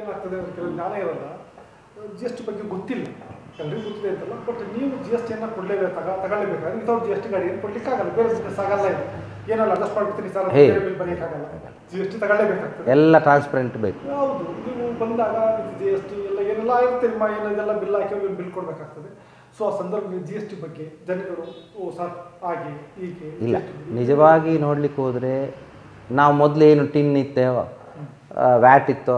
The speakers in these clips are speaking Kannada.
ಏನಾಗ್ತದೆ ಅಂದ್ರೆ ಕೆಲವು ಜ್ಞಾನ ಇರಲ್ಲ ಜಿ ಎಸ್ ಟಿ ಬಗ್ಗೆ ಗೊತ್ತಿಲ್ಲ ಎಲ್ರಿಗೂ ಗೊತ್ತಿದೆ ಅಂತಲ್ಲ ಬಟ್ ನೀವು ಜಿ ಎಸ್ ಟಿಯನ್ನು ಕೊಡಲೇಬೇಕು ತಗ ತಗೊಳ್ಳೇಬೇಕಾದ್ರೆ ವಿತೌಟ್ ಜಿ ಎಸ್ ಟಿ ಗಾಡಿಯನ್ನು ಕೊಡ್ಲಿಕ್ಕಾಗಲ್ಲ ಬೇರೆ ಬಿಸ್ನೆಸ್ ಆಗಲ್ಲ ಇದು ಏನಲ್ಲ ಅಡ್ಜಸ್ಟ್ ಮಾಡ್ಬಿಡ್ತೀನಿ ಸರ್ ಹೇ. ಬೇರೆ ಬಿಲ್ ಬರೆಯೋಕ್ಕಾಗಲ್ಲ ಜಿ ಎಸ್ ಟಿ ತಗೊಳ್ಳೇಬೇಕಾಗ್ತದೆ ಎಲ್ಲ ಟ್ರಾನ್ಸ್ಪರೆಂಟ್ ಬೇಕು ಹೌದು ನೀವು ಬಂದಾಗ ಜಿ ಎಸ್ ಟಿ ಎಲ್ಲ ಏನೆಲ್ಲ ಇರುತ್ತೆ ನಿಮ್ಮ ಏನು ಇದೆಲ್ಲ ಬಿಲ್ ಹಾಕಿ ಅವ್ರಿಗೆ ಬಿಲ್ ಕೊಡಬೇಕಾಗ್ತದೆ ಸೊ ಆ ಸಂದರ್ಭದಲ್ಲಿ ಜಿ ಎಸ್ ಟಿ ಬಗ್ಗೆ ಜನಗಳು ಓ ಸರ್ ಹಾಗೆ ಹೀಗೆ ಇಲ್ಲ ನಿಜವಾಗಿ ನೋಡ್ಲಿಕ್ಕೆ ಹೋದರೆ ನಾವು ಮೊದಲು ಏನು ಟಿನ್ ಇತ್ತೋ ವ್ಯಾಟ್ ಇತ್ತೋ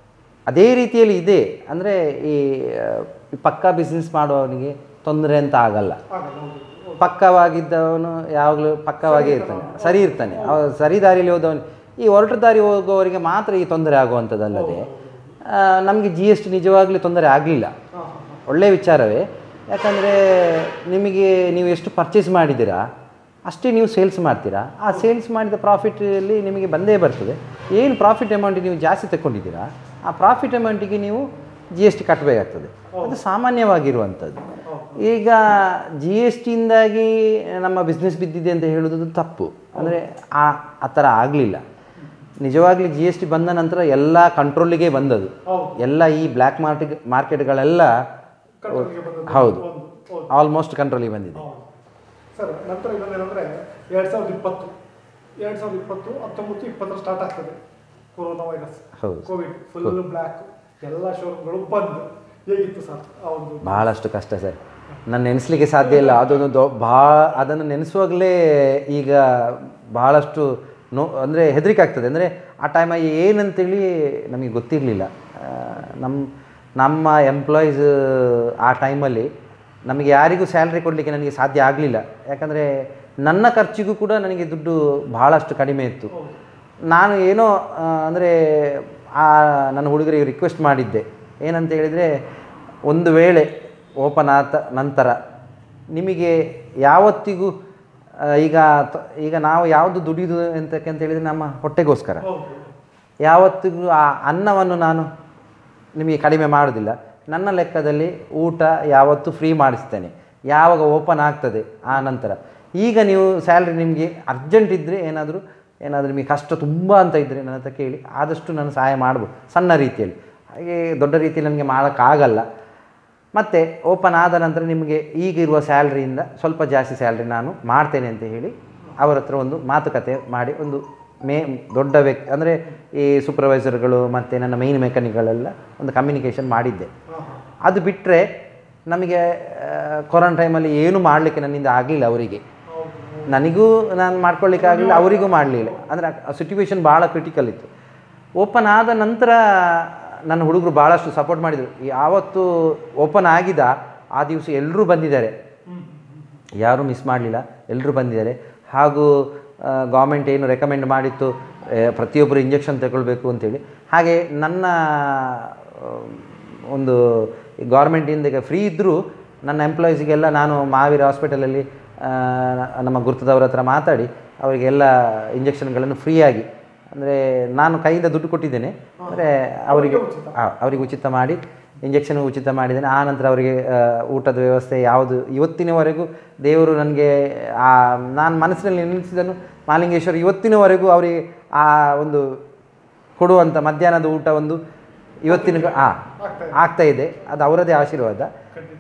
ಅದೇ ರೀತಿಯಲ್ಲಿ ಇದೆ ಅಂದರೆ ಈ ಆ, ಈ ಪಕ್ಕಾ ಬಿಸ್ನೆಸ್ ಮಾಡುವವನಿಗೆ ತೊಂದರೆ ಅಂತ ಆಗಲ್ಲ ಆಗಲ್ಲ ಹೌದು ಹೌದು. ಪಕ್ಕವಾಗಿದ್ದವನು ಯಾವಾಗಲೂ ಪಕ್ಕವಾಗೇ ಇರ್ತಾನೆ ಸರಿ ಇರ್ತಾನೆ ಅವ ಸರಿ ದಾರಿಯಲ್ಲಿ ಹೋದವನು ಈ ಹೊರಟು ದಾರಿ ಹೋಗುವವರಿಗೆ ಮಾತ್ರ ಈ ತೊಂದರೆ ಆಗುವಂಥದ್ದಲ್ಲದೆ ನಮಗೆ ಜಿ ಎಸ್ ಟಿ ನಿಜವಾಗ್ಲೂ ತೊಂದರೆ ಆಗಲಿಲ್ಲ ಹಾ, ಹಾ, ಹಾ. ಒಳ್ಳೆಯ ವಿಚಾರವೇ ಯಾಕಂದರೆ ನಿಮಗೆ ನೀವು ಎಷ್ಟು ಪರ್ಚೇಸ್ ಮಾಡಿದ್ದೀರಾ ಅಷ್ಟೇ ನೀವು ಸೇಲ್ಸ್ ಮಾಡ್ತೀರಾ ಆ ಸೇಲ್ಸ್ ಮಾಡಿದ ಪ್ರಾಫಿಟಲ್ಲಿ ನಿಮಗೆ ಬಂದೇ ಬರ್ತದೆ ಏನು ಪ್ರಾಫಿಟ್ ಅಮೌಂಟ್ ನೀವು ಜಾಸ್ತಿ ತಗೊಂಡಿದ್ದೀರಾ ಆ ಪ್ರಾಫಿಟ್ ಅಮೌಂಟಿಗೆ ನೀವು ಜಿ ಎಸ್ ಟಿ ಕಟ್ಟಬೇಕಾಗ್ತದೆ ಅದು ಸಾಮಾನ್ಯವಾಗಿರುವಂಥದ್ದು ಈಗ ಜಿ ಎಸ್ ಟಿಯಿಂದಾಗಿ ನಮ್ಮ ಬಿಸ್ನೆಸ್ ಬಿದ್ದಿದೆ ಅಂತ ಹೇಳೋದು ತಪ್ಪು ಅಂದರೆ ಆ ಆ ಥರ ಆಗಲಿಲ್ಲ ನಿಜವಾಗ್ಲೂ ಜಿ ಎಸ್ ಟಿ ಬಂದ ನಂತರ ಎಲ್ಲ ಕಂಟ್ರೋಲಿಗೆ ಬಂದದು ಹೌದು. ಎಲ್ಲ ಈ ಬ್ಲ್ಯಾಕ್ ಮಾರ್ಕೆಟ್ ಮಾರ್ಕೆಟ್ಗಳೆಲ್ಲ ಕಂಟ್ರೋಲ್ಗೆ ಬಂದದ್ದು ಹೌದು ಒಂದು ಹೌದು ಆಲ್ಮೋಸ್ಟ್ ಕಂಟ್ರೋಲಿಗೆ ಬಂದಿದೆ ಹೌದು. ಸರ್ ನಂತರ ಇನ್ನೊಂದೇನೆಂದರೆ ಎರಡು ಸಾವಿರದ ಇಪ್ಪತ್ತು ಎರಡು ಸಾವಿರದ ಇಪ್ಪತ್ತು ಹತ್ತೊಂಬತ್ತು ಇಪ್ಪತ್ತರ ಸ್ಟಾರ್ಟ್ ಆಗ್ತದೆ ಕೊರೋನಾ ವೈರಸ್ ಹೌದು. ಕೋವಿಡ್ ಫುಲ್ ಬ್ಲ್ಯಾಕ್ ಎಲ್ಲ ಶೋರೂಮ್ಗಳು ಬಂದು ಹೇಗಿತ್ತು ಸರ್ ಆ ಒಂದು ಬಹಳಷ್ಟು ಕಷ್ಟ ಸರ್ ನಾನು ನೆನೆಸ್ಲಿಕ್ಕೆ ಸಾಧ್ಯ ಇಲ್ಲ ಅದೊಂದು ದೊ ಭಾಳ ಅದನ್ನು ನೆನೆಸುವಾಗಲೇ ಈಗ ಬಹಳಷ್ಟು ನೋ ಅಂದರೆ ಹೆದರಿಕೆ ಆಗ್ತದೆ ಅಂದರೆ ಆ ಟೈಮಲ್ಲಿ ಏನಂತೇಳಿ ನಮಗೆ ಗೊತ್ತಿರಲಿಲ್ಲ ನಮ್ಮ ನಮ್ಮ ಎಂಪ್ಲಾಯೀಸ್ ಆ ಟೈಮಲ್ಲಿ ನಮಗೆ ಯಾರಿಗೂ ಸ್ಯಾಲ್ರಿ ಕೊಡಲಿಕ್ಕೆ ನನಗೆ ಸಾಧ್ಯ ಆಗಲಿಲ್ಲ ಯಾಕಂದರೆ ನನ್ನ ಖರ್ಚಿಗೂ ಕೂಡ ನನಗೆ ದುಡ್ಡು ಬಹಳಷ್ಟು ಕಡಿಮೆ ಇತ್ತು ನಾನು ಏನೋ ಅಂದರೆ ಆ ನನ್ನ ಹುಡುಗರಿಗೆ ರಿಕ್ವೆಸ್ಟ್ ಮಾಡಿದ್ದೆ ಏನಂತ ಹೇಳಿದರೆ ಒಂದು ವೇಳೆ ಓಪನ್ ಆದ ನಂತರ ನಿಮಗೆ ಯಾವತ್ತಿಗೂ ಆ, ಈಗ ತ- ಈಗ ನಾವು ಯಾವುದು ದುಡಿದು ಅಂತಕ್ಕೆ ಅಂತ ಹೇಳಿದರೆ ನಮ್ಮ ಹೊಟ್ಟೆಗೋಸ್ಕರ ಹೌದು ಯಾವತ್ತಿಗೂ ಆ ಅನ್ನವನ್ನು ನಾನು ನಿಮಗೆ ಕಡಿಮೆ ಮಾಡೋದಿಲ್ಲ ನನ್ನ ಲೆಕ್ಕದಲ್ಲಿ ಊಟ ಯಾವತ್ತೂ ಫ್ರೀ ಮಾಡಿಸ್ತೇನೆ ಯಾವಾಗ ಓಪನ್ ಆಗ್ತದೆ ಆ ನಂತರ ಈಗ ನೀವು ಸ್ಯಾಲ್ರಿ ನಿಮಗೆ ಅರ್ಜೆಂಟ್ ಇದ್ದರೆ ಏನಾದರೂ ಏನಾದರೂ ನಿಮಗೆ ಕಷ್ಟ ತುಂಬ ಅಂತ ಇದ್ದರೆ ನನ್ನ ಹತ್ರ ಕೇಳಿ ಆದಷ್ಟು ನಾನು ಸಹಾಯ ಮಾಡ್ಬೋದು ಸಣ್ಣ ರೀತಿಯಲ್ಲಿ ಹಾಗೆ ದೊಡ್ಡ ರೀತಿಯಲ್ಲಿ ನನಗೆ ಮಾಡೋಕ್ಕಾಗಲ್ಲ ಮತ್ತು ಓಪನ್ ಆದ ನಂತರ ನಿಮಗೆ ಈಗಿರುವ ಸ್ಯಾಲ್ರಿಯಿಂದ ಸ್ವಲ್ಪ ಜಾಸ್ತಿ ಸ್ಯಾಲ್ರಿ ನಾನು ಮಾಡ್ತೇನೆ ಅಂತ ಹೇಳಿ ಅವರ ಹತ್ರ ಒಂದು ಮಾತುಕತೆ ಮಾಡಿ ಒಂದು ಮೇ ದೊಡ್ಡ ವ್ಯಕ್ತಿ ಅಂದರೆ ಈ ಸೂಪರ್ವೈಸರ್ಗಳು ಮತ್ತು ನನ್ನ ಮೈನ್ ಮೆಕ್ಯಾನಿಕ್ಗಳೆಲ್ಲ ಒಂದು ಕಮ್ಯುನಿಕೇಷನ್ ಮಾಡಿದ್ದೆ ಹಾಂ ಹಾಂ ಅದು ಬಿಟ್ಟರೆ ನಮಗೆ ಕೊರೋನಾ ಟೈಮಲ್ಲಿ ಏನೂ ಮಾಡಲಿಕ್ಕೆ ನನ್ನಿಂದ ಆಗಲಿಲ್ಲ ಅವರಿಗೆ ಹೌದು ನನಗೂ ನಾನು ಮಾಡ್ಕೊಳ್ಳಿಕ್ಕಾಗಲಿಲ್ಲ ಅವರಿಗೂ ಮಾಡಲಿಲ್ಲ ಅಂದರೆ ಸಿಚುವೇಶನ್ ಭಾಳ ಕ್ರಿಟಿಕಲ್ ಇತ್ತು ಓಪನ್ ಆದ ನಂತರ ನನ್ನ ಹುಡುಗರು ಭಾಳಷ್ಟು ಸಪೋರ್ಟ್ ಮಾಡಿದರು ಯಾವತ್ತು ಓಪನ್ ಆಗಿದ ಆ ದಿವಸ ಎಲ್ಲರೂ ಬಂದಿದ್ದಾರೆ ಯಾರೂ ಮಿಸ್ ಮಾಡಲಿಲ್ಲ ಎಲ್ಲರೂ ಬಂದಿದ್ದಾರೆ ಹಾಗೂ ಗೌರ್ಮೆಂಟ್ ಏನು ರೆಕಮೆಂಡ್ ಮಾಡಿತ್ತು ಆ, ಪ್ರತಿಯೊಬ್ಬರು ಇಂಜೆಕ್ಷನ್ ತಗೊಳ್ಬೇಕು ಅಂತೇಳಿ ಹಾಗೆ ನನ್ನ ಆ, ಒಂದು ಗೌರ್ಮೆಂಟಿಂದ ಈಗ ಫ್ರೀ ಇದ್ದರೂ ನನ್ನ ಎಂಪ್ಲಾಯೀಸಿಗೆಲ್ಲ ನಾನು ಮಹಾವೀರ ಹಾಸ್ಪಿಟಲಲ್ಲಿ ಆ, ನಮ್ಮ ಗುರ್ತದವ್ರ ಹತ್ರ ಮಾತಾಡಿ ಅವರಿಗೆಲ್ಲ ಇಂಜೆಕ್ಷನ್ಗಳನ್ನು ಫ್ರೀಯಾಗಿ ಅಂದರೆ ನಾನು ಕೈಯಿಂದ ದುಡ್ಡು ಕೊಟ್ಟಿದ್ದೇನೆ ಅಂದರೆ ಅವರಿಗೆ ಆ, ಅವರಿಗೆ ಉಚಿತ ಮಾಡಿ ಇಂಜೆಕ್ಷನ್ ಉಚಿತ ಮಾಡಿದ್ದೇನೆ ಆ ನಂತರ ಅವರಿಗೆ ಆ, ಊಟದ ವ್ಯವಸ್ಥೆ ಯಾವುದು ಇವತ್ತಿನವರೆಗೂ ದೇವರು ನನಗೆ ಆ ನಾನು ಮನಸ್ಸಿನಲ್ಲಿ ನೆನೆಸಿದನು ಮಾಲಿಂಗೇಶ್ವರ ಇವತ್ತಿನವರೆಗೂ ಅವರಿಗೆ ಆ ಒಂದು ಕೊಡುವಂಥ ಮಧ್ಯಾಹ್ನದ ಊಟ ಒಂದು ಇವತ್ತಿನ ಹಾಂ ಆಗ್ತಾ ಇದೆ. ಆಗ್ತಾ ಇದೆ ಅದು ಅವರದೇ ಆಶೀರ್ವಾದ ಖಂಡಿತ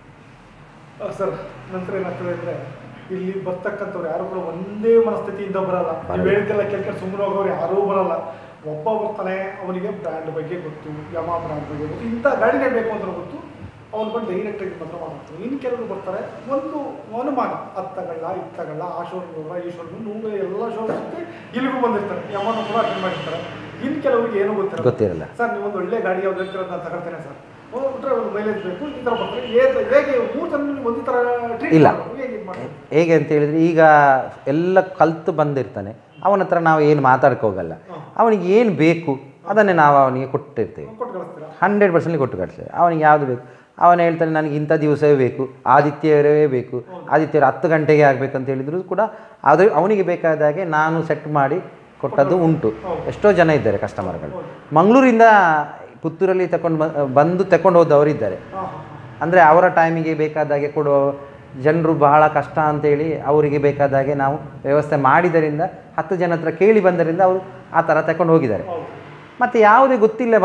ಸರ್. ಸರ್ ನಂತರ ಏನಾಗ್ತದೆ ಅಂದ್ರೆ ಇಲ್ಲಿ ಬರ್ತಕ್ಕಂಥವ್ರು ಯಾರು ಕೂಡ ಒಂದೇ ಮನಸ್ಥಿತಿಯಿಂದ ಬರಲ್ಲ ನೀವು ಹೇಳಿದ್ದೆಲ್ಲ ಕೇಳ್ಕೊಂಡು ಸುಮ್ಮನೆ ಹೋಗೋರು ಯಾರೂ ಬರಲ್ಲ ಒಬ್ಬ ಬರ್ತಾನೆ ಅವನಿಗೆ ಬ್ರ್ಯಾಂಡ್ ಬಗ್ಗೆ ಗೊತ್ತು ಯಮಾ ಬ್ರ್ಯಾಂಡ್ ಬಗ್ಗೆ ಗೊತ್ತು ಇಂಥ ಗಾಡಿನೇ ಬೇಕು ಅಂತ ಗೊತ್ತು ಅವ್ನು ಬಂದು ಡೈರೆಕ್ಟಾಗಿ ಮಾತ್ರ ಮಾಡ್ತಾರೆ ಇನ್ನು ಕೆಲವರು ಬರ್ತಾರೆ ಒಂದು ಅನುಮಾನ ಅದು ತಗೊಳ್ಳ ಇದು ತಗೊಳ್ಳ ಆ ಶೋರೂಮ್ ಈ ಶೋರೂಮ್ ನೂರು ಎಲ್ಲ ಶೋರೂಮ್ ಸುತ್ತಿ ಇಲ್ಲಿಗೂ ಬಂದಿರ್ತಾರೆ ಯಮನ ಕೂಡ ಅಟೆಂಡ್ ಮಾಡಿರ್ತಾರೆ ಇನ್ನು ಕೆಲವರಿಗೆ ಏನೂ ಗೊತ್ತಿರಲ್ಲ ಗೊತ್ತಿರಲ್ಲ ಸರ್ ನೀವು ಒಂದು ಒಳ್ಳೆ ಗಾಡಿ ಯಾವ್ದು ಹೇಳ್ತೀರ ನಾನು ತಗೊಳ್ತೇನೆ ಸರ್ ಬಿಟ್ರೆ ಒಂದು ಮೈಲೇಜ್ ಬೇಕು ಈ ಥರ ಬರ್ತಾರೆ ಹೇಗೆ ಹೇಗೆ ಮೂರು ಜನ ನೀವು ಒಂದೇ ಥರ ಟ್ರೀಟ್ ಇಲ್ಲ. ಹೇಗೆ ಇದು ಮಾಡ್ಬೇಕು ಹೇಗೆ ಅಂತ ಹೇಳಿದರೆ ಈಗ ಎಲ್ಲ ಕಲ್ತು ಬಂದಿರ್ತಾನೆ ಅವನ ಹತ್ರ ನಾವು ಏನು ಮಾತಾಡ್ಕೋಗಲ್ಲ ಅವನಿಗೆ ಏನು ಬೇಕು ಅದನ್ನೇ ನಾವು ಅವನಿಗೆ ಕೊಟ್ಟಿರ್ತೇವೆ ಕೊಟ್ಟು ಕಳಿಸ್ತೀರಾ ಹಂಡ್ರೆಡ್ ಪರ್ಸೆಂಟ್ ಕೊಟ್ಟು ಕಳಿಸ್ತೇವೆ ಅವನಿಗೆ ಯಾವುದು ಬೇಕು ಅವನು ಹೇಳ್ತಾನೆ ನನಗೆ ಇಂಥ ದಿವಸವೇ ಬೇಕು ಆದಿತ್ಯವರೇ ಬೇಕು ಆದಿತ್ಯವಾರ ಹತ್ತು ಗಂಟೆಗೆ ಆಗಬೇಕು ಅಂತ ಹೇಳಿದ್ರು ಕೂಡ ಅದು ಅವನಿಗೆ ಬೇಕಾದ ಹಾಗೆ ನಾನು ಸೆಟ್ ಮಾಡಿ ಕೊಟ್ಟದ್ದು ಉಂಟು ಎಷ್ಟೋ ಜನ ಇದ್ದಾರೆ ಕಸ್ಟಮರ್ಗಳು ಮಂಗಳೂರಿಂದ ಪುತ್ತೂರಲ್ಲಿ ತಗೊಂಡು ಬಂದು ತಗೊಂಡು ಹೋದವರಿದ್ದಾರೆ ಹಾಂ ಹಾಂ ಅಂದರೆ ಅವರ ಟೈಮಿಗೆ ಬೇಕಾದ ಹಾಗೆ ಕೊಡುವ ಜನರು ಬಹಳ ಕಷ್ಟ ಅಂತೇಳಿ ಅವರಿಗೆ ಬೇಕಾದ ಹಾಗೆ ನಾವು ವ್ಯವಸ್ಥೆ ಮಾಡಿದರಿಂದ ಹತ್ತು ಜನ ಹತ್ರ ಕೇಳಿ ಬಂದರಿಂದ ಅವರು ಆ ಥರ ತಗೊಂಡು ಹೋಗಿದ್ದಾರೆ ಹೌದು ಮತ್ತು ಯಾವುದೇ ಗೊತ್ತಿಲ್ಲ ಬ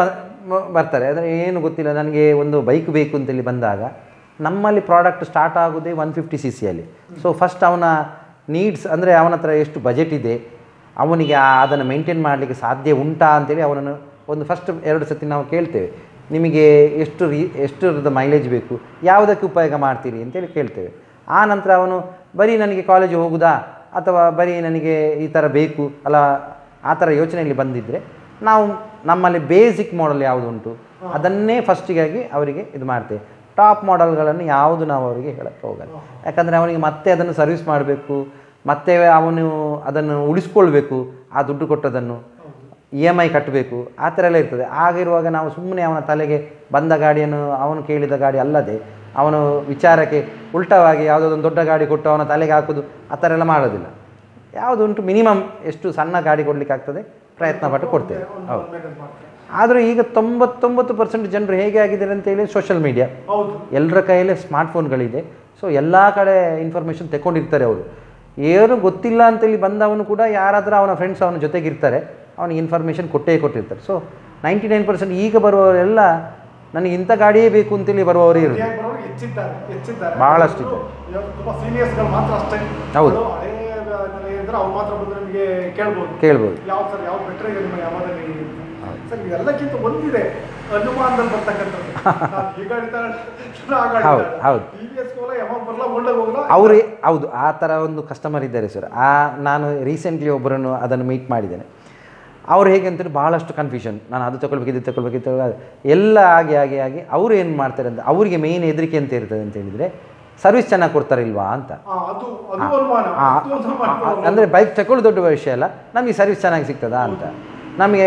ಮ- ಬರ್ತಾರೆ ಅಂದರೆ ಏನು ಗೊತ್ತಿಲ್ಲ ನನಗೆ ಒಂದು ಬೈಕ್ ಬೇಕು ಅಂತೇಳಿ ಬಂದಾಗ ನಮ್ಮಲ್ಲಿ ಪ್ರಾಡಕ್ಟ್ ಸ್ಟಾರ್ಟ್ ಆಗೋದೇ ಒನ್ ಫಿಫ್ಟಿ ಸಿ ಸಿಯಲ್ಲಿ ಸೊ ಫಸ್ಟ್ ಅವನ ನೀಡ್ಸ್ ಅಂದರೆ ಅವನ ಹತ್ರ ಎಷ್ಟು ಬಜೆಟ್ ಇದೆ ಅವನಿಗೆ ಆ- ಅದನ್ನು ಮೇಂಟೈನ್ ಮಾಡಲಿಕ್ಕೆ ಸಾಧ್ಯ ಉಂಟಾ ಅಂತೇಳಿ ಅವನನ್ನು ಒಂದು ಫಸ್ಟ್ ಎರಡು ಸತಿ ನಾವು ಕೇಳ್ತೇವೆ ನಿಮಗೆ ಎಷ್ಟು ರೀ ಎಷ್ಟರದ ಮೈಲೇಜ್ ಬೇಕು ಯಾವುದಕ್ಕೆ ಉಪಯೋಗ ಮಾಡ್ತೀರಿ ಅಂತೇಳಿ ಕೇಳ್ತೇವೆ ಆ ನಂತರ ಅವನು ಬರೀ ನನಗೆ ಕಾಲೇಜಿಗೆ ಹೋಗುದಾ ಅಥವಾ ಬರೀ ನನಗೆ ಈ ಥರ ಬೇಕು ಅಲ್ಲ ಆ ಥರ ಯೋಚನೆಯಲ್ಲಿ ಬಂದಿದ್ದರೆ ನಾವು ನಮ್ಮಲ್ಲಿ ಬೇಸಿಕ್ ಮಾಡೆಲ್ ಯಾವುದು ಉಂಟು ಅದನ್ನೇ ಫಸ್ಟಿಗಾಗಿ ಅವರಿಗೆ ಇದು ಮಾಡ್ತೇವೆ ಟಾಪ್ ಮಾಡೆಲ್ಗಳನ್ನು ಯಾವುದು ನಾವು ಅವರಿಗೆ ಹೇಳಕ್ಕೆ ಹೋಗಲ್ಲ ಯಾಕಂದರೆ ಅವನಿಗೆ ಮತ್ತೆ ಅದನ್ನು ಸರ್ವಿಸ್ ಮಾಡಬೇಕು ಮತ್ತೆ ಅವನು ಅದನ್ನು ಉಳಿಸ್ಕೊಳ್ಬೇಕು ಆ ದುಡ್ಡು ಕೊಟ್ಟದನ್ನು ಇ ಎಮ್ ಐ ಕಟ್ಟಬೇಕು ಆ ಥರ ಎಲ್ಲ ಇರ್ತದೆ ಆಗಿರುವಾಗ ನಾವು ಸುಮ್ಮನೆ ಅವನ ತಲೆಗೆ ಬಂದ ಗಾಡಿಯನ್ನು ಅವನು ಕೇಳಿದ ಗಾಡಿ ಅಲ್ಲದೆ ಅವನು ವಿಚಾರಕ್ಕೆ ಉಲ್ಟವಾಗಿ ಯಾವುದೋ ಒಂದು ದೊಡ್ಡ ಗಾಡಿ ಕೊಟ್ಟು ಅವನ ತಲೆಗೆ ಹಾಕೋದು ಆ ಥರ ಎಲ್ಲ ಮಾಡೋದಿಲ್ಲ ಯಾವುದುಂಟು ಮಿನಿಮಮ್ ಎಷ್ಟು ಸಣ್ಣ ಗಾಡಿ ಕೊಡಲಿಕ್ಕೆ ಆಗ್ತದೆ ಪ್ರಯತ್ನ ಪಟ್ಟು ಕೊಡ್ತೇವೆ ಹೌದು ಮೇನೇಜ್ ಮಾಡ್ತಾರೆ ಆದರೆ ಈಗ ತೊಂಬತ್ತೊಂಬತ್ತು ಪರ್ಸೆಂಟ್ ಜನರು ಹೇಗೆ ಆಗಿದ್ದಾರೆ ಅಂತೇಳಿ ಸೋಷಿಯಲ್ ಮೀಡಿಯಾ ಹೌದು ಎಲ್ಲರ ಕೈಯಲ್ಲಿ ಸ್ಮಾರ್ಟ್ಫೋನ್ಗಳಿದೆ ಸೊ ಎಲ್ಲ ಕಡೆ ಇನ್ಫಾರ್ಮೇಷನ್ ತಗೊಂಡಿರ್ತಾರೆ ಅವರು ಏನು ಗೊತ್ತಿಲ್ಲ ಅಂತೇಳಿ ಬಂದವನು ಕೂಡ ಯಾರಾದರೂ ಅವನ ಫ್ರೆಂಡ್ಸ್ ಅವನ ಜೊತೆಗಿರ್ತಾರೆ ಅವನಿಗೆ ಇನ್ಫಾರ್ಮೇಷನ್ ಕೊಟ್ಟೇ ಕೊಟ್ಟಿರ್ತಾರೆ ಸೊ ನೈಂಟಿ ನೈನ್ ಪರ್ಸೆಂಟ್ ಈಗ ಬರುವವರೆಲ್ಲ ನನಗೆ ಇಂಥ ಗಾಡಿಯೇ ಬೇಕು ಅಂತೇಳಿ ಬರುವವರೇ ಇರೋದು ಸರಿಯಾಗಿ ಬರೋರು ಹೆಚ್ಚಿದ್ದಾರೆ ಹೆಚ್ಚಿದ್ದಾರೆ ಬಹಳಷ್ಟು ಇವರು ಇವಾಗ ತುಂಬಾ ಸೀನಿಯರ್ಸ್ಗಳು ಮಾತ್ರ ಅಷ್ಟೇ ಹೌದು. ಅದು ಹಳೇ ಇದ್ರೆ ಅವ್ರು ಮಾತ್ರ ಬಂದು ನಿಮಗೆ ಕೇಳ್ಬೋದು ಕೇಳ್ಬೋದು ಯಾವ ಸರ್ ಯಾವ ಬೆಟ್ರ್ ಇದೆ ನಿಮ್ಮ ಯಾವಾಗಲ್ಲಿ ಸರ್ ಇದೆಲ್ಲಕ್ಕಿಂತ ಒಂದಿದೆ ಅನುಮಾನದಲ್ಲಿ ಬರ್ತಕ್ಕಂಥದ್ದು ನಾನು ಈ ಗಾಡಿ ತಗೊಂಡು ಆ ಗಾಡಿ ಹೌದು, ಹೌದು. ಟಿ ವಿ ಎಸ್ ಹೋಗಲ್ಲ ಯಾವಾಗ ಬರಲ್ಲ ಒಳ್ಳೆ ಹೋಗಲ್ಲ ಅವರು ಹೌದು ಆ ಥರ ಒಂದು ಕಸ್ಟಮರ್ ಇದ್ದಾರೆ ಸರ್ ಆ ನಾನು ರೀಸೆಂಟ್ಲಿ ಒಬ್ಬರನ್ನು ಅದನ್ನು ಮೀಟ್ ಮಾಡಿದ್ದೇನೆ ಅವ್ರು ಹೇಗೆ ಅಂತೇಳಿ ಭಾಳಷ್ಟು ಕನ್ಫ್ಯೂಷನ್ ನಾನು ಅದು ತಗೊಳ್ಬೇಕು ಇದು ತಗೊಳ್ಬೇಕು ಇದು ತಗೊಳ್ಬೇಕು ಎಲ್ಲ ಆಗಿ ಆಗಿ ಆಗಿ ಅವರು ಏನು ಮಾಡ್ತಾರೆ ಅಂತ ಅವರಿಗೆ ಮೇಯ್ನ್ ಹೆದರಿಕೆ ಅಂತ ಇರ್ತದೆ ಅಂತ ಹೇಳಿದರೆ ಸರ್ವಿಸ್ ಚೆನ್ನಾಗಿ ಕೊಡ್ತಾರಿಲ್ವಾ ಅಂತ ಆ, ಅದು ಅದು ಅನುಮಾನ ಆ, ಅದು ಒಂದು ಅನುಮಾನ. ಅಂದರೆ ಬೈಕ್ ತಗೊಳ್ಳೋದು ದೊಡ್ಡ ವಿಷಯ ಅಲ್ಲ ನಮಗೆ ಸರ್ವಿಸ್ ಚೆನ್ನಾಗಿ ಸಿಗ್ತದಾ ಅಂತ ನಮಗೆ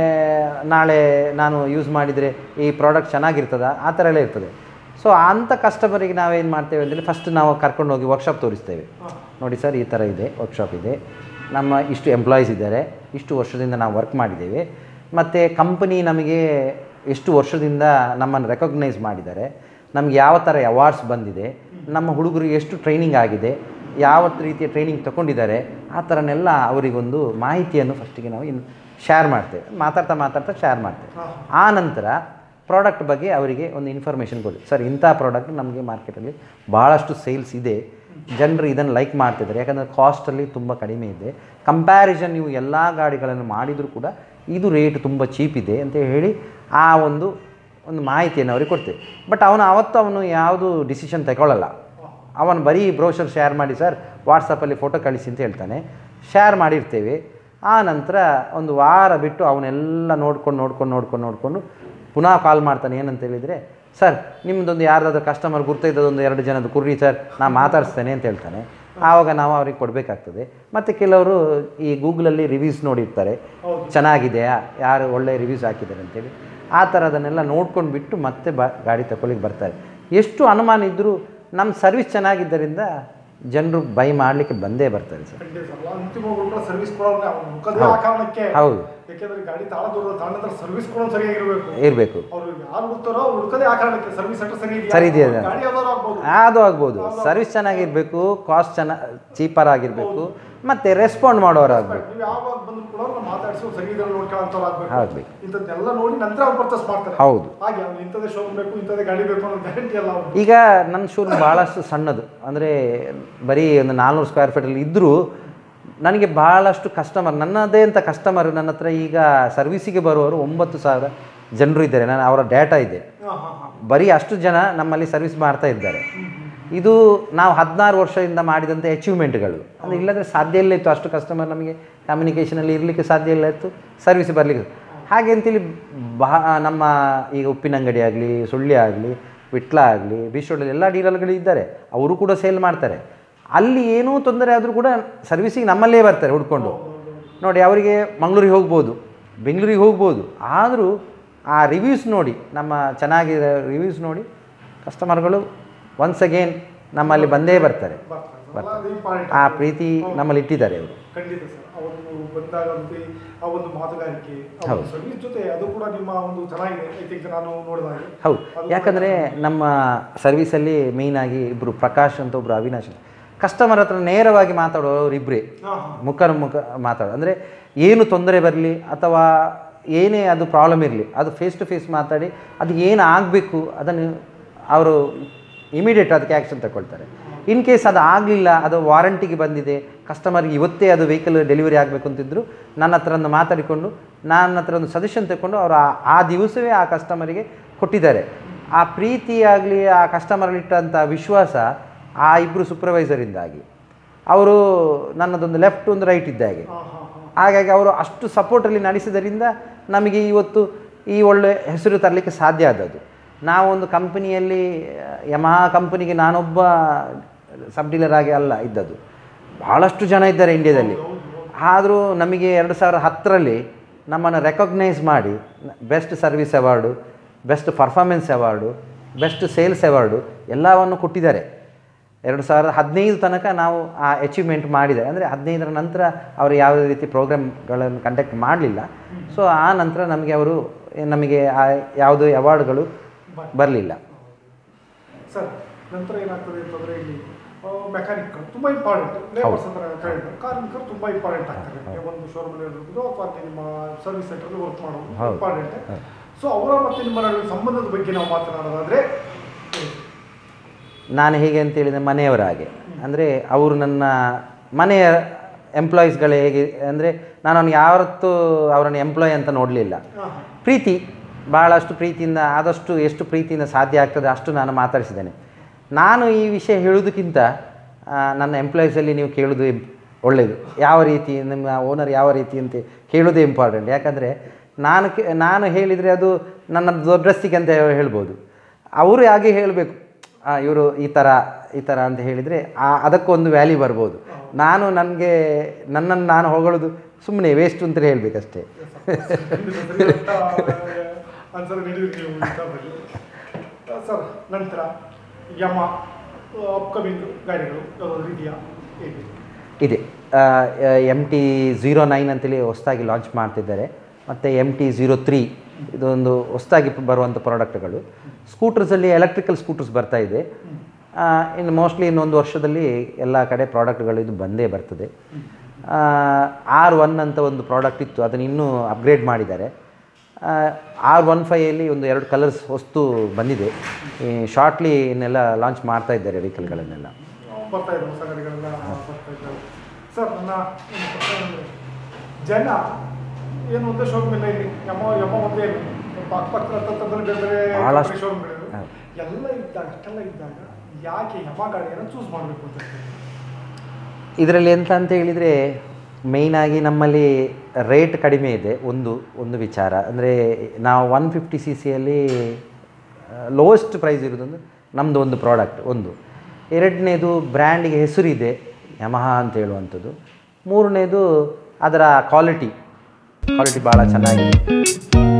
ನಾಳೆ ನಾನು ಯೂಸ್ ಮಾಡಿದರೆ ಈ ಪ್ರಾಡಕ್ಟ್ ಚೆನ್ನಾಗಿರ್ತದಾ ಆ ಥರ ಎಲ್ಲ ಇರ್ತದೆ ಸೊ ಅಂಥ ಕಸ್ಟಮರಿಗೆ ನಾವೇನು ಮಾಡ್ತೇವೆ ಅಂದರೆ ಫಸ್ಟ್ ನಾವು ಕರ್ಕೊಂಡು ಹೋಗಿ ವರ್ಕ್ಶಾಪ್ ತೋರಿಸ್ತೇವೆ ನೋಡಿ ಸರ್ ಈ ಥರ ಇದೆ ವರ್ಕ್ಶಾಪ್ ಇದೆ ನಮ್ಮ ಇಷ್ಟು ಎಂಪ್ಲಾಯೀಸ್ ಇದ್ದಾರೆ ಇಷ್ಟು ವರ್ಷದಿಂದ ನಾವು ವರ್ಕ್ ಮಾಡಿದ್ದೇವೆ ಮತ್ತು ಕಂಪನಿ ನಮಗೆ ಎಷ್ಟು ವರ್ಷದಿಂದ ನಮ್ಮನ್ನು ರೆಕಗ್ನೈಸ್ ಮಾಡಿದ್ದಾರೆ ನಮ್ಗೆ ಯಾವ ಥರ ಅವಾರ್ಡ್ಸ್ ಬಂದಿದೆ ನಮ್ಮ ಹುಡುಗರಿಗೆ ಎಷ್ಟು ಟ್ರೈನಿಂಗ್ ಆಗಿದೆ ಯಾವ ರೀತಿಯ ಟ್ರೈನಿಂಗ್ ತಗೊಂಡಿದ್ದಾರೆ ಆ ಥರನೆಲ್ಲ ಅವರಿಗೊಂದು ಮಾಹಿತಿಯನ್ನು ಫಸ್ಟಿಗೆ ನಾವು ಇನ್ನು ಶೇರ್ ಮಾಡ್ತೇವೆ ಮಾತಾಡ್ತಾ ಮಾತಾಡ್ತಾ ಶೇರ್ ಮಾಡ್ತೇವೆ ಆ ನಂತರ ಪ್ರಾಡಕ್ಟ್ ಬಗ್ಗೆ ಅವರಿಗೆ ಒಂದು ಇನ್ಫಾರ್ಮೇಷನ್ ಕೊಡಿ ಸರ್ ಇಂಥ ಪ್ರಾಡಕ್ಟ್ ನಮಗೆ ಮಾರ್ಕೆಟಲ್ಲಿ ಭಾಳಷ್ಟು ಸೇಲ್ಸ್ ಇದೆ ಜನರು ಇದನ್ನು ಲೈಕ್ ಮಾಡ್ತಿದ್ದಾರೆ ಯಾಕಂದರೆ ಕಾಸ್ಟಲ್ಲಿ ತುಂಬ ಕಡಿಮೆ ಇದೆ ಕಂಪ್ಯಾರಿಸನ್ ನೀವು ಎಲ್ಲ ಗಾಡಿಗಳನ್ನು ಮಾಡಿದರೂ ಕೂಡ ಇದು ರೇಟ್ ತುಂಬ ಚೀಪ್ ಇದೆ ಅಂತ ಹೇಳಿ ಆ ಒಂದು ಒಂದು ಮಾಹಿತಿಯನ್ನು ಅವ್ರಿಗೆ ಕೊಡ್ತೇವೆ ಬಟ್ ಅವನು ಅವತ್ತು ಅವನು ಯಾವುದು ಡಿಸಿಷನ್ ತಗೊಳ್ಳಲ್ಲ ಅವನು ಬರೀ ಬ್ರೋಷರ್ ಶೇರ್ ಮಾಡಿ ಸರ್ ವಾಟ್ಸಪ್ಪಲ್ಲಿ ಫೋಟೋ ಕಳಿಸಿ ಅಂತ ಹೇಳ್ತಾನೆ ಶೇರ್ ಮಾಡಿರ್ತೇವೆ ಆ ನಂತರ ಒಂದು ವಾರ ಬಿಟ್ಟು ಅವನ್ನೆಲ್ಲ ನೋಡ್ಕೊಂಡು ನೋಡ್ಕೊಂಡು ನೋಡ್ಕೊಂಡು ನೋಡಿಕೊಂಡು ಪುನಃ ಕಾಲ್ ಮಾಡ್ತಾನೆ ಏನಂತ ಹೇಳಿದರೆ ಸರ್ ನಿಮ್ಮದೊಂದು ಯಾರ್ದಾದ್ರೂ ಕಸ್ಟಮರ್ ಗುರ್ತಿದ್ದದೊಂದು ಎರಡು ಜನದ ಕುರ್ರಿ ಸರ್ ನಾ ಮಾತಾಡಿಸ್ತೇನೆ ಅಂತ ಹೇಳ್ತಾನೆ ಆವಾಗ ನಾವು ಅವ್ರಿಗೆ ಕೊಡಬೇಕಾಗ್ತದೆ ಮತ್ತು ಕೆಲವರು ಈ ಗೂಗಲಲ್ಲಿ ರಿವ್ಯೂಸ್ ನೋಡಿರ್ತಾರೆ ಚೆನ್ನಾಗಿದೆಯಾ ಯಾರು ಒಳ್ಳೆ ರಿವ್ಯೂಸ್ ಹಾಕಿದ್ದಾರೆ ಅಂತೇಳಿ ಆ ಥರದನ್ನೆಲ್ಲ ನೋಡ್ಕೊಂಡು ಬಿಟ್ಟು ಮತ್ತೆ ಬ ಗಾಡಿ ತಗೊಳ್ಳಿಕ್ಕೆ ಬರ್ತಾರೆ ಎಷ್ಟು ಅನುಮಾನ ಇದ್ದರೂ ನಮ್ಮ ಸರ್ವಿಸ್ ಚೆನ್ನಾಗಿದ್ದರಿಂದ ಜನರು ಬೈ ಮಾಡಲಿಕ್ಕೆ ಬಂದೇ ಬರ್ತಾರೆ ಸರ್ ಖಂಡಿತ ಅಲ್ಲ ಅಂತಿಮ ಕೂಡ ಸರ್ವಿಸ್ ಕೊಡೋಲ್ಲ ಅವ್ನು ಮುಖದೇ ಆ ಕಾರಣಕ್ಕೆ ಹೌದು ಯಾಕೆಂದ್ರೆ ಗಾಡಿ ತಾಳ ದೂರ ತಾಳ ನಂತರ ಸರ್ವಿಸ್ ಕೊಡೋದು ಸರಿಯಾಗಿರ್ಬೇಕು ಇರಬೇಕು ಅವ್ರು ಯಾರು ಹುಡ್ತಾರೋ ಅವ್ರು ಹುಡ್ಕದೇ ಆ ಕಾರಣಕ್ಕೆ ಸರ್ವಿಸ್ ಸೆಂಟರ್ ಸರಿ ಇದೆಯಾ? ಸರಿ ಇದೆಯಾ? ಗಾಡಿ ಯಾವ್ದಾದ್ರು ಆಗ್ಬೋದು ಅದು ಆಗ್ಬೋದು ಸರ್ವಿಸ್ ಚೆನ್ನಾಗಿರಬೇಕು ಕಾಸ್ಟ್ ಚೆನ್ನಾಗಿ ಚೀಪರ್ ಆಗಿರಬೇಕು ಮತ್ತು ರೆಸ್ಪಾಂಡ್ ಮಾಡೋರು ಆಗಬೇಕು ನೀವು ಯಾವಾಗ ಬಂದ್ರು ಕೂಡ ಅವ್ರನ್ನ ಮಾತಾಡಿಸಿ ಸರಿ ಇದನ್ನ ನೋಡ್ಕೊಳ್ಳೋಂಥವ್ರು ಆಗ್ಬೇಕು ಆಗ್ಬೇಕು. ಇಂಥದ್ದೆಲ್ಲ ನೋಡಿ ನಂತರ ಅವ್ರು ಪರ್ಚೇಸ್ ಮಾಡ್ತಾರೆ ಹೌದು ಹಾಗೆ ಅವ್ನು ಇಂಥದ್ದೇ ಶೋ ಬೇಕು ಇಂಥದ್ದೇ ಗಾಡಿ ಬೇಕು ಅನ್ನೋ ಗ್ಯಾರಂಟಿ ಅಲ್ಲ ಅವ್ನು ಈಗ ನನ್ನ ಶೋರೂಮ್ ಭಾಳಷ್ಟು ಸಣ್ಣದು ಅಂದರೆ ಬರೀ ಒಂದು ನಾಲ್ನೂರು ಸ್ಕ್ವೇರ್ ಫೀಟಲ್ಲಿ ಇದ್ದರೂ ನನಗೆ ಭಾಳಷ್ಟು ಕಸ್ಟಮರ್ ನನ್ನದೇ ಅಂತ ಕಸ್ಟಮರ್ ನನ್ನ ಹತ್ರ ಈಗ ಸರ್ವಿಸಿಗೆ ಬರುವವರು ಒಂಬತ್ತು ಸಾವಿರ ಜನರು ಇದ್ದಾರೆ ನಾನು ಅವರ ಡೇಟಾ ಇದೆ ಹಾಂ ಹಾಂ ಹಾಂ ಬರೀ ಅಷ್ಟು ಜನ ನಮ್ಮಲ್ಲಿ ಸರ್ವಿಸ್ ಮಾಡ್ತಾ ಇದ್ದಾರೆ ಇದು ನಾವು ಹದಿನಾರು ವರ್ಷದಿಂದ ಮಾಡಿದಂಥ ಅಚೀವ್ಮೆಂಟ್ಗಳು ಅಂದರೆ ಇಲ್ಲದ್ರೆ ಸಾಧ್ಯ ಇಲ್ಲ ಇತ್ತು ಅಷ್ಟು ಕಸ್ಟಮರ್ ನಮಗೆ ಕಮ್ಯುನಿಕೇಷನಲ್ಲಿ ಇರಲಿಕ್ಕೆ ಸಾಧ್ಯ ಇಲ್ಲ ಇತ್ತು ಸರ್ವಿಸ್ ಬರಲಿಕ್ಕೆ ಹಾಗೆ ಅಂತೇಳಿ ಬಾ ನಮ್ಮ ಈಗ ಉಪ್ಪಿನಂಗಡಿ ಆಗಲಿ ಸುಳ್ಳಿ ಆಗಲಿ ವಿಟ್ಲ ಆಗಲಿ ಬೀಚೋಳಲ್ಲಿ ಎಲ್ಲ ಡೀಲರ್ಗಳು ಇದ್ದಾರೆ ಅವರು ಕೂಡ ಸೇಲ್ ಮಾಡ್ತಾರೆ ಅಲ್ಲಿ ಏನೂ ತೊಂದರೆ ಆದರೂ ಕೂಡ ಸರ್ವಿಸಿಗೆ ನಮ್ಮಲ್ಲೇ ಬರ್ತಾರೆ ಹುಡ್ಕೊಂಡು ನೋಡಿ ಅವರಿಗೆ ಮಂಗಳೂರಿಗೆ ಹೋಗ್ಬೋದು ಬೆಂಗಳೂರಿಗೆ ಹೋಗ್ಬೋದು ಆದರೂ ಆ ರಿವ್ಯೂಸ್ ನೋಡಿ ನಮ್ಮ ಚೆನ್ನಾಗಿರೋ ರಿವ್ಯೂಸ್ ನೋಡಿ ಕಸ್ಟಮರ್ಗಳು ಒನ್ಸ್ ಅಗೇನ್ ನಮ್ಮಲ್ಲಿ ಬಂದೇ ಬರ್ತಾರೆ ಬರ್ತಾರೆ ಅದು ಇಂಪಾರ್ಟೆಂಟ್ ಆ ಪ್ರೀತಿ ನಮ್ಮಲ್ಲಿ ಇಟ್ಟಿದ್ದಾರೆ ಅವರು ಖಂಡಿತ ಸರ್ ಅವನು ಬಂದಾಗ ಒಂದು ಆ ಒಂದು ಮಾತುಗಾರಿಕೆ ಹೌದು. ಸರ್ವಿಸ್ ಜೊತೆ ಅದು ಕೂಡ ನಿಮ್ಮ ಒಂದು ಚೆನ್ನಾಗಿದೆ ಐ ಥಿಂಕ್ ನಾನು ನೋಡಿದಾಗ ಹೌದು ಯಾಕಂದರೆ ನಮ್ಮ ಸರ್ವಿಸಲ್ಲಿ ಮೇಯ್ನಾಗಿ ಇಬ್ಬರು ಪ್ರಕಾಶ್ ಅಂತ ಒಬ್ಬರು ಅವಿನಾಶ್ ಅಂತ. ಕಸ್ಟಮರ್ ಹತ್ರ ನೇರವಾಗಿ ಮಾತಾಡೋರು ಇಬ್ಬರೇ ಹಾಂ ಹಾಂ ಮುಖ ಮುಖ ಮಾತಾಡೋದು ಅಂದರೆ ಏನು ತೊಂದರೆ ಬರಲಿ ಅಥವಾ ಏನೇ ಅದು ಪ್ರಾಬ್ಲಮ್ ಇರಲಿ ಅದು ಫೇಸ್ ಟು ಫೇಸ್ ಮಾತಾಡಿ ಅದು ಏನು ಆಗಬೇಕು ಅದನ್ನು ಅವರು ಇಮಿಡಿಯೇಟ್ ಅದಕ್ಕೆ ಆ್ಯಕ್ಷನ್ ತಗೊಳ್ತಾರೆ ಇನ್ ಕೇಸ್ ಅದು ಆಗಲಿಲ್ಲ ಅದು ವಾರಂಟಿಗೆ ಬಂದಿದೆ ಕಸ್ಟಮರ್ಗೆ ಇವತ್ತೇ ಅದು ವೆಹಿಕಲ್ ಡೆಲಿವರಿ ಆಗಬೇಕು ಅಂತಿದ್ರು ನನ್ನ ಹತ್ರ ಒಂದು ಮಾತಾಡಿಕೊಂಡು ನನ್ನ ಹತ್ರ ಒಂದು ಸಜೆಷನ್ ತಗೊಂಡು ಅವರು ಆ- ಆ ದಿವಸವೇ ಆ ಕಸ್ಟಮರಿಗೆ ಕೊಟ್ಟಿದ್ದಾರೆ ಆ ಪ್ರೀತಿ ಆಗಲಿ ಆ ಕಸ್ಟಮರಲ್ಲಿಟ್ಟಂಥ ವಿಶ್ವಾಸ ಆ ಇಬ್ಬರು ಸೂಪರ್ವೈಸರಿಂದಾಗಿ ಅವರು ನನ್ನದೊಂದು ಲೆಫ್ಟ್ ಒಂದು ರೈಟ್ ಇದ್ದ ಹಾಗೆ ಹಾಂ ಹಾಂ ಹಾಂ ಹಾಗಾಗಿ ಅವರು ಅಷ್ಟು ಸಪೋರ್ಟಲ್ಲಿ ನಡೆಸಿದ್ದರಿಂದ ನಮಗೆ ಇವತ್ತು ಈ ಒಳ್ಳೆ ಹೆಸರು ತರಲಿಕ್ಕೆ ಸಾಧ್ಯ ಆದದ್ದು ನಾವೊಂದು ಕಂಪನಿಯಲ್ಲಿ ಯಮಹಾ ಕಂಪನಿಗೆ ನಾನೊಬ್ಬ ಸಬ್ ಡೀಲರ್ ಆಗಿ ಅಲ್ಲ ಇದ್ದದ್ದು ಭಾಳಷ್ಟು ಜನ ಇದ್ದಾರೆ ಇಂಡಿಯಾದಲ್ಲಿ ಆದರೂ ನಮಗೆ ಎರಡು ಸಾವಿರದ ಹತ್ತರಲ್ಲಿ ನಮ್ಮನ್ನು ರೆಕಗ್ನೈಸ್ ಮಾಡಿ best service award best performance award best sales award ಎಲ್ಲವನ್ನು ಕೊಟ್ಟಿದ್ದಾರೆ ಎರಡು ಸಾವಿರದ ಹದಿನೈದು ತನಕ ನಾವು ಆ ಅಚೀವ್ಮೆಂಟ್ ಮಾಡಿದೆ ಅಂದರೆ ಹದಿನೈದರ ನಂತರ ಅವರು ಯಾವುದೇ ರೀತಿ ಪ್ರೋಗ್ರಾಮ್ಗಳನ್ನು ಕಂಡಕ್ಟ್ ಮಾಡಲಿಲ್ಲ ಸೊ ಆ ನಂತರ ನಮಗೆ ಅವರು ನಮಗೆ ಆ ಯಾವುದೇ ಅವಾರ್ಡ್ಗಳು ಬರಲಿಲ್ಲ ಸರ್ ನಂತರ ಏನಾಗ್ತದೆ ಅಂತಂದ್ರೆ ಇಲ್ಲಿ ಮೆಕ್ಯಾನಿಕ್ಗಳು ತುಂಬ ಇಂಪಾರ್ಟೆಂಟ್ ಲೇಬರ್ಸ್ ಅಂದ್ರೆ ಕರೆಕ್ಟ್ ಕಾರ್ಮಿಕರು ತುಂಬ ಇಂಪಾರ್ಟೆಂಟ್ ಆಗ್ತಾರೆ ಒಂದು ಶೋರೂಮ್ ಇರ್ಬೋದು ಅಥವಾ ನಿಮ್ಮ ಸರ್ವಿಸ್ ಸೆಂಟರ್ ವರ್ಕ್ ಮಾಡೋದು ಹೌದು. ಇಂಪಾರ್ಟೆಂಟ್ ಹೌದು. ಸೊ ಅವರ ಮತ್ತೆ ನಿಮ್ಮ ನಡುವೆ ಸಂಬಂಧದ ಬಗ್ಗೆ ನಾವು ಮಾತನಾಡೋದಾದ್ರೆ ನಾನು ಹೇಗೆ ಅಂತ ಹೇಳಿದರೆ ಮನೆಯವರ ಹಾಗೆ ಅಂದರೆ ಅವರು ನನ್ನ ಮನೆಯ ಎಂಪ್ಲಾಯೀಸ್ಗಳು ಹೇಗೆ ಅಂದರೆ ನಾನು ಅವ್ನಿಗೆ ಯಾವತ್ತೂ ಅವರನ್ನು ಎಂಪ್ಲಾಯ್ ಅಂತ ನೋಡಲಿಲ್ಲ ಹಾಂ ಪ್ರೀತಿ ಭಾಳಷ್ಟು ಪ್ರೀತಿಯಿಂದ ಆದಷ್ಟು ಎಷ್ಟು ಪ್ರೀತಿಯಿಂದ ಸಾಧ್ಯ ಆಗ್ತದೆ ಅಷ್ಟು ನಾನು ಮಾತಾಡಿಸಿದ್ದೇನೆ ನಾನು ಈ ವಿಷಯ ಹೇಳೋದಕ್ಕಿಂತ ಆ, ನನ್ನ ಎಂಪ್ಲಾಯೀಸಲ್ಲಿ ನೀವು ಕೇಳೋದು ಇಂ- ಒಳ್ಳೆಯದು ಯಾವ ರೀತಿ ನಿಮ್ಮ ಓನರ್ ಯಾವ ರೀತಿ ಅಂತ ಕೇಳೋದೇ ಇಂಪಾರ್ಟೆಂಟ್ ಯಾಕಂದರೆ ನಾನು ಕೆ ನಾನು ಹೇಳಿದರೆ ಅದು ನನ್ನ ದೊಡ್ಡಸ್ತಿಗೆ ಅಂತ ಹೇಳ್ಬೋದು ಅವರು ಹಾಗೆ ಹೇಳಬೇಕು ಇವರು ಈ ಥರ ಈ ಥರ ಅಂತ ಹೇಳಿದರೆ ಅದಕ್ಕೊಂದು ವ್ಯಾಲ್ಯೂ ಬರ್ಬೋದು ನಾನು ನನಗೆ ನನ್ನನ್ನು ನಾನು ಹೊಗಳೋದು ಸುಮ್ಮನೆ ವೇಸ್ಟ್ ಅಂತ ಹೇಳಬೇಕಷ್ಟೇ ಆನ್ಸರ್ ನೀಡಿದ್ರಿ ನೀವು ಇಷ್ಟಪಡಿ ಸರ್ ನಂತರ ಯಮ ಅಪ್ಕಮಿಂಗ್ ಗಾಡಿಗಳು ಯಾವುದಾದ್ರು ಇದೆಯಾ ಹೇಗೆ ಇದೆ ಎಮ್ ಟಿ ಝೀರೋ ನೈನ್ ಅಂತೇಳಿ ಹೊಸದಾಗಿ ಲಾಂಚ್ ಮಾಡ್ತಿದ್ದಾರೆ ಮತ್ತು ಎಮ್ ಟಿ ಝೀರೋ ತ್ರೀ ಇದೊಂದು ಹೊಸದಾಗಿ ಬರುವಂಥ ಪ್ರಾಡಕ್ಟ್ಗಳು ಸ್ಕೂಟರ್ಸಲ್ಲಿ ಎಲೆಕ್ಟ್ರಿಕಲ್ ಸ್ಕೂಟರ್ಸ್ ಬರ್ತಾ ಇದೆ ಆ, ಇನ್ನು ಮೋಸ್ಟ್ಲಿ ಇನ್ನೊಂದು ವರ್ಷದಲ್ಲಿ ಎಲ್ಲ ಕಡೆ ಪ್ರಾಡಕ್ಟ್ಗಳು ಇದು ಬಂದೇ ಬರ್ತದೆ ಆರ್ ಒನ್ ಅಂತ ಒಂದು ಪ್ರಾಡಕ್ಟ್ ಇತ್ತು ಅದನ್ನು ಇನ್ನೂ ಅಪ್ಗ್ರೇಡ್ ಮಾಡಿದ್ದಾರೆ ಆರ್ ಒನ್ ಫೈಯಲ್ಲಿ ಒಂದು ಎರಡು ಕಲರ್ಸ್ ಹೊಸ್ತು ಬಂದಿದೆ ಶಾರ್ಟ್ಲಿ ಇನ್ನೆಲ್ಲ ಲಾಂಚ್ ಮಾಡ್ತಾ ಇದ್ದಾರೆ ವೆಹಿಕಲ್ಗಳನ್ನೆಲ್ಲ ಬರ್ತಾ ಇದೆ ಹೊಸ ಗಾಡಿಗಳೆಲ್ಲ ಬರ್ತಾ ಇದ್ದಾವೆ ಸರ್ ನನ್ನ ಒಂದು ಪ್ರಶ್ನೆ ಅಂದ್ರೆ, ಜನ ಏನು ಒಂದೇ ಶೋರೂಮ್ ಇಲ್ಲ ಇಲ್ಲಿ ಯಮ ಯಮ ಒಂದೇ ಇಲ್ಲ ಅಕ್ಕಪಕ್ಕ ಹತ್ತತ್ತರಲ್ಲಿ ಬೇರೆ ಬೇರೆ ಬಹಳಷ್ಟು. ಶೋರೂಮ್ಗಳಿವೆ ಹೌದು. ಎಲ್ಲ ಇದ್ದಾಗ ಅಷ್ಟೆಲ್ಲ ಇದ್ದಾಗ ಯಾಕೆ ಯಮ ಗಾಡಿಯನ್ನು ಚೂಸ್ ಮಾಡಬೇಕು ಅಂತ ಹೇಳ್ತೀವಿ? ಇದರಲ್ಲಿ ಎಂತ ಅಂತ ಹೇಳಿದರೆ ಮೇಯ್ನಾಗಿ ನಮ್ಮಲ್ಲಿ ರೇಟ್ ಕಡಿಮೆ ಇದೆ ಒಂದು ಒಂದು ವಿಚಾರ ಅಂದರೆ ನಾವು ಒನ್ ಫಿಫ್ಟಿ ಸಿ ಸಿಯಲ್ಲಿ ಲೋಯೆಸ್ಟ್ ಪ್ರೈಸ್ ಇರೋದೊಂದು ನಮ್ಮದು ಒಂದು ಪ್ರಾಡಕ್ಟ್ ಒಂದು ಎರಡನೇದು ಬ್ರ್ಯಾಂಡಿಗೆ ಹೆಸರಿದೆ ಯಮಹಾ ಅಂತ ಹೇಳುವಂಥದ್ದು ಮೂರನೇದು ಅದರ ಕ್ವಾಲಿಟಿ ಕ್ವಾಲಿಟಿ ಭಾಳ ಚೆನ್ನಾಗಿದೆ